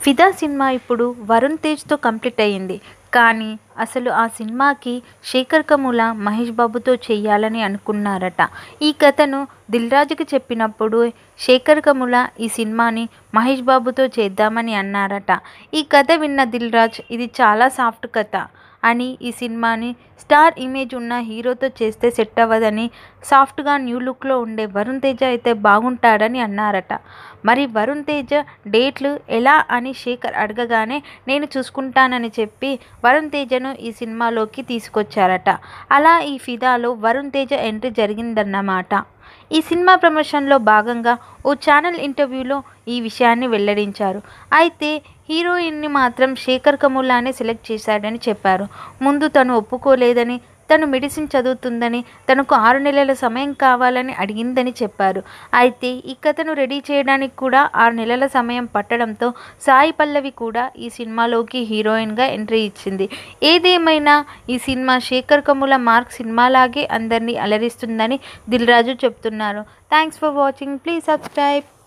ఫిదా సినిమా ఇప్పుడు వరుణ్ తేజ్తో కంప్లీట్ అయ్యింది కానీ అసలు ఆ సినిమాకి శేఖర్ కమ్ముల మహేష్ బాబుతో చేయాలని అనుకున్నారట ఈ కథను దిల్ రాజుకి చెప్పినప్పుడు శేఖర్ కమ్ముల ఈ సినిమాని మహేష్ బాబుతో చేద్దామని అన్నారట ఈ కథ విన్న దిల్ రాజ్ ఇది చాలా సాఫ్ట్ కథ అని ఈ సినిమాని స్టార్ ఇమేజ్ ఉన్న హీరోతో చేస్తే సెట్ అవ్వదని సాఫ్ట్గా న్యూ లుక్లో ఉండే వరుణ్ తేజ అయితే బాగుంటాడని అన్నారట మరి వరుణ్ తేజ డేట్లు ఎలా అని శేఖర్ అడగగానే నేను చూసుకుంటానని చెప్పి వరుణ్ తేజను ఈ సినిమాలోకి తీసుకొచ్చారట అలా ఈ ఫిదాలో వరుణ్ తేజ ఎంట్రీ జరిగిందన్నమాట ఈ సినిమా ప్రమోషన్లో భాగంగా ఓ ఛానల్ ఇంటర్వ్యూలో ఈ విషయాన్ని వెల్లడించారు అయితే హీరోయిన్ని మాత్రం శేఖర్ కమూలానే సెలెక్ట్ చేశాడని చెప్పారు ముందు తను ఒప్పుకోలేదని తను మెడిసిన్ చదువుతుందని తనకు ఆరు నెలల సమయం కావాలని అడిగిందని చెప్పారు అయితే ఈ కథను రెడీ చేయడానికి కూడా ఆరు నెలల సమయం పట్టడంతో సాయి పల్లవి కూడా ఈ సినిమాలోకి హీరోయిన్గా ఎంట్రీ ఇచ్చింది ఏదేమైనా ఈ సినిమా శేఖర్ కమ్ముల మార్క్ సినిమాలాగే అందరినీ అలరిస్తుందని దిల్ రాజు చెప్తున్నారు thanks for watching please subscribe